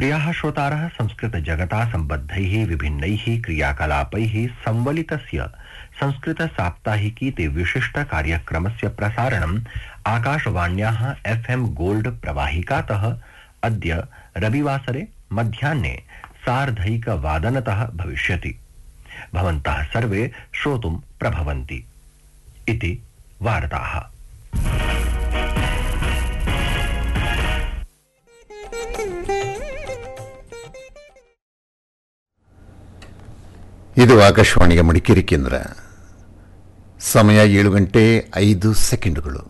प्रियाः श्रोतारः संस्कृतजगता सम्बद्धैः विभिन्नैः क्रियाकलापैः संवलितस्य संस्कृतसाप्ताहिकीति विशिष्टकार्यक्रमस्य प्रसारणम् आकाशवाण्याः एफ्एम् गोल्ड प्रवाहिकातः अद्य रविवासरे मध्याह्ने सार्धैकवादनतः भविष्यति भवन्तः सर्वे श्रोतुं प्रभवन्ति इति वार्ताः ಇದು ಆಕಾಶವಾಣಿಯ ಮಡಿಕೇರಿ ಕೇಂದ್ರ ಸಮಯ ಏಳು ಗಂಟೆ ಐದು ಸೆಕೆಂಡುಗಳು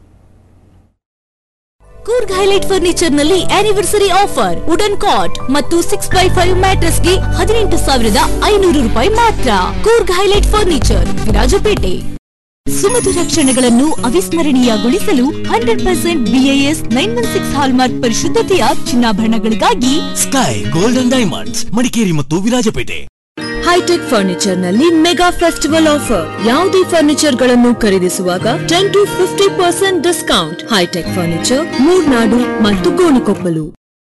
ಕೂರ್ಗ್ ಹೈಲೈಟ್ ಫರ್ನಿಚರ್ ನಲ್ಲಿ ಆನಿವರ್ಸರಿ ಆಫರ್ ವುಡನ್ ಕಾಟ್ ಮತ್ತು ಸಿಕ್ಸ್ ಬೈ ಫೈವ್ ಮ್ಯಾಟ್ರಸ್ ಗೆ ಹದಿನೆಂಟು ಸಾವಿರದ ಐನೂರು ರೂಪಾಯಿ ಮಾತ್ರ ಕೂರ್ಗ್ ಹೈಲೈಟ್ ಫರ್ನಿಚರ್ ವಿರಾಜಪೇಟೆ ಸುಮಧುರ ಕ್ಷಣಗಳನ್ನು ಅವಿಸ್ಮರಣೀಯಗೊಳಿಸಲು hundred percent BIS nine one six hallmark ಪರಿಶುದ್ಧತೆಯ ಚಿನ್ನಾಭರಣಗಳಿಗಾಗಿ ಸ್ಕೈ ಗೋಲ್ಡನ್ ಡೈಮಂಡ್ಸ್ ಮಡಿಕೇರಿ ಮತ್ತು ವಿರಾಜಪೇಟೆ ಹೈಟೆಕ್ ಫರ್ನಿಚರ್ ನಲ್ಲಿ ಮೆಗಾ ಫೆಸ್ಟಿವಲ್ ಆಫರ್ ಯಾವುದೇ ಫರ್ನಿಚರ್ ಗಳನ್ನು ಖರೀದಿಸುವಾಗ ten to fifty percent discount hitech furniture Murnad ಮತ್ತು ಗೋಣಿಕೊಪ್ಪಲು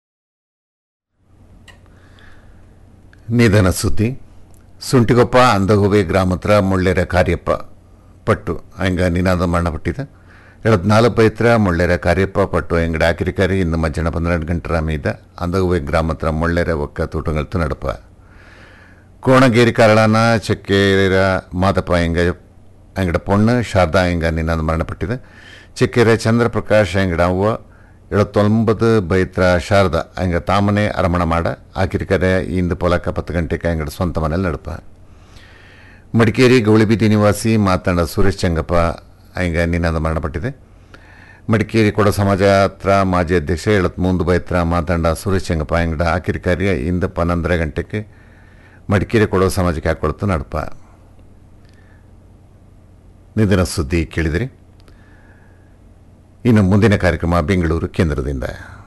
ನಿಧನ ಸುದ್ದಿ ಸುಂಟಿಗೊಪ್ಪ ಅಂದಗುವೆ ಗ್ರಾಮತ್ರ ಮುಳ್ಳೆರ ಕಾರ್ಯಪ್ಪ ಪಟ್ಟು ಹಂಗ ನಿನಾದ ಮರಣಪಟ್ಟಿದೆ ಎಳದ್ ನಾಲ್ಕು ಪೈತ್ರ ಮುಳ್ಳೆರ ಕಾರ್ಯಪ್ಪ ಪಟ್ಟು ಎಂಗಡ ಆಕಿರಿಕಾರಿ ಇನ್ನು ಮಧ್ಯಾಹ್ನ ಪನ್ನೆರಡು ಗಂಟೆ ಮೀದ ಅಂದಗುವೆ ಗ್ರಾಮತ್ರ ಮುಳ್ಳೆರ ಒಕ್ಕ ತೂಟಂಗಲ್ತು ನಡಪ ಕೋಣಗೇರಿ ಕಾರಳನ ಚೆಕ್ಕೇರ ಮಾದಪ್ಪ ಎಂಗ ಎಂಗಡ ಪೊಣ್ಣು ಶಾರದಾ ಎಂಗ ನಿನ್ನಾದ ಮರಣಪಟ್ಟಿದೆ ಚೆಕ್ಕೇರೆ ಚಂದ್ರಪ್ರಕಾಶ್ ಎಂಗಡ ಅವ್ವ ಎಳತ್ತೊಂಬತ್ತು ಬೈತ್ರ ಶಾರದಾ ಎಂಗ ತಾಮನೆ ಅರಮಣ ಮಾಡ ಆಕಿರಿಕರೆ ಇಂದು ಪೊಲಕ ಪತ್ತು ಗಂಟೆಗೆ ಎಂಗಡ ಸ್ವಂತ ಮನೇಲಿ ನಡಪ ಮಡಿಕೇರಿ ಗೌಳಿಬೀದಿ ನಿವಾಸಿ ಮಾತಂಡ ಸುರೇಶ್ ಚಂಗಪ್ಪ ಎಂಗ ನಿನ್ನಾದ ಮರಣಪಟ್ಟಿದೆ ಮಡಿಕೇರಿ ಕೊಡ ಸಮಾಜ ಹತ್ರ ಮಾಜಿ ಅಧ್ಯಕ್ಷ ಎಳತ್ಮೂಂದು ಬೈತ್ರ ಮಾತಂಡ ಸುರೇಶ್ ಚಂಗಪ್ಪ ಎಂಗಡ ಆಕಿರಿಕಾರಿಯ ಇಂದು ಪನ್ನೊಂದರ ಗಂಟೆಗೆ ಮಡಿಕೇರಿ ಕೊಡೋ ಸಮಾಜಕ್ಕೆ ಹಾಕೊಳ್ತು ನಡಪ ನಿಧನ ಸುದ್ದಿ ಕೇಳಿದಿರಿ ಇನ್ನು ಮುಂದಿನ ಕಾರ್ಯಕ್ರಮ ಬೆಂಗಳೂರು ಕೇಂದ್ರದಿಂದ